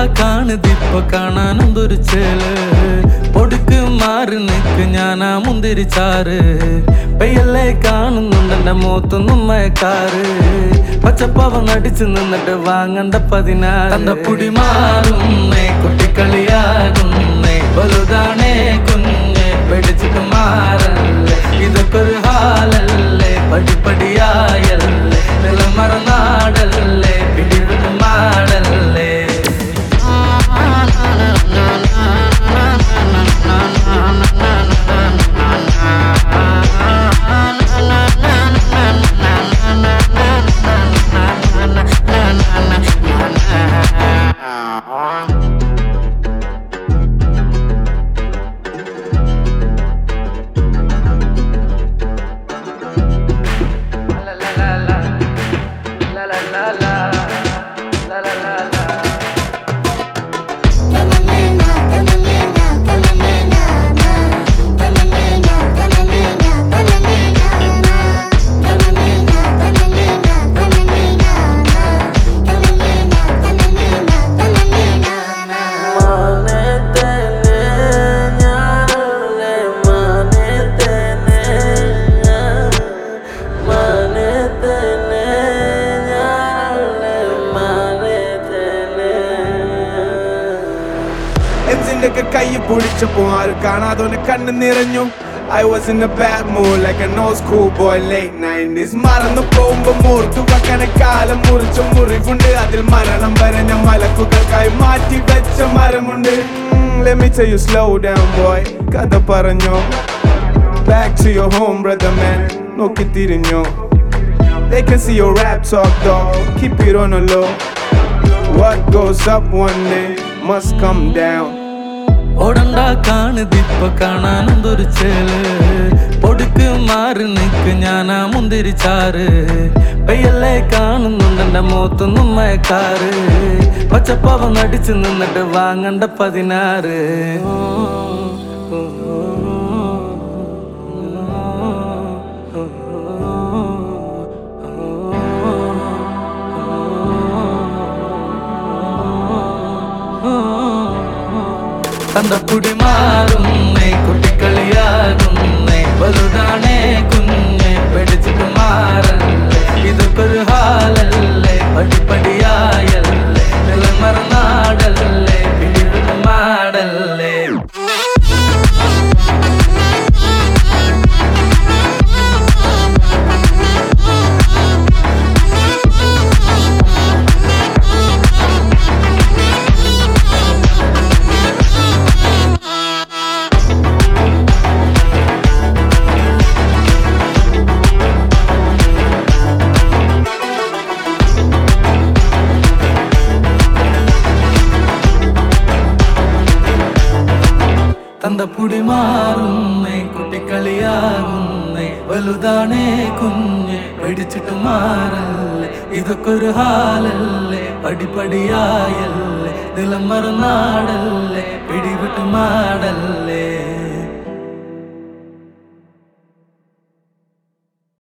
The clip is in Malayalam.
കാണുതിപ്പൊ കാണാൻ എന്തൊരു ചേല് പൊടുക്ക് മാറി നിക്ക് ഞാനാ മുന്തിരിച്ചാറ് പെയ്യല്ലേ കാണുന്നുണ്ട് എന്റെ മുഖത്തൊന്നും മയക്കാറ് പച്ചപ്പാവ നടിച്ചു നിന്നിട്ട് വാങ്ങണ്ട പതിനാറ് തന്റെ പുടി മാറുന്നേ കുട്ടിക്കളിയാകുന്നേ വലുതാണേ കുഞ്ഞെ പിടിച്ചിട്ട് മാറല്ലേ ഇതൊക്കെ ഒരു ഹാലല്ലേ പടിപ്പടിയായല്ലേ നിലമറനാടല്ലേ പിടിവിട്ട് മാടല്ലേ എംസിന്റെ ഒക്കെ കൈ പൊളിച്ചപ്പോ ആരും കാണാതെ കണ്ണ് നിറഞ്ഞു I was in a bad mood like an old school boy late 90s മറന്നു പോകുമ്പോ മൂർത്തു വെക്കണ കാലം മുറിച്ച മുറിവുണ്ട് അതിൽ മരണം വരഞ്ഞ മലക്കുകൾക്കായി മാറ്റി വെച്ച മരമുണ്ട് Mm, Let me tell you slow down boy കഥ പറഞ്ഞോ Back to your home brother man നോക്കി തിരിഞ്ഞോ They can see your rap talk dog Keep it on the low What goes up one day must come down ഓടണ്ട കാണുതിപ്പൊ കാണാൻ എന്തൊരു ചേല് പൊടുക്ക് മാറി നിക്ക് ഞാനാ മുന്തിരിച്ചാറ് പെയ്യല്ലേ കാണുന്നുണ്ട് എന്റെ മുഖത്തൊന്നും മയക്കാറ് പച്ചപ്പാവ നടിച്ചു നിന്നിട്ട് വാങ്ങണ്ട പതിനാറ് തന്തപ്പുടി മാറുന്നേ കുട്ടിക്കളിയാകുന്നേ വലുതാണേ കുഞ്ഞെ പിടിച്ചിട്ട് മാറല്ലേ ഇതൊക്കെ ഒരു ഹാലല്ലേ പടിപ്പടിയായല്ലേ നിലമറനാടല്ലേ പിടിവിട്ട് മാടല്ലേ തന്തപ്പുടി മാറുന്നേ കുട്ടിക്കളിയാകുന്നേ വലുതാണേ കുഞ്ഞെ പിടിച്ചിട്ട് മാറല്ലേ ഇതൊക്കെ ഒരു ഹാലല്ലേ പടിപടിയായല്ലേ നിലം മറന്നാടല്ലേ പിടിവിട്ട് മാടല്ലേ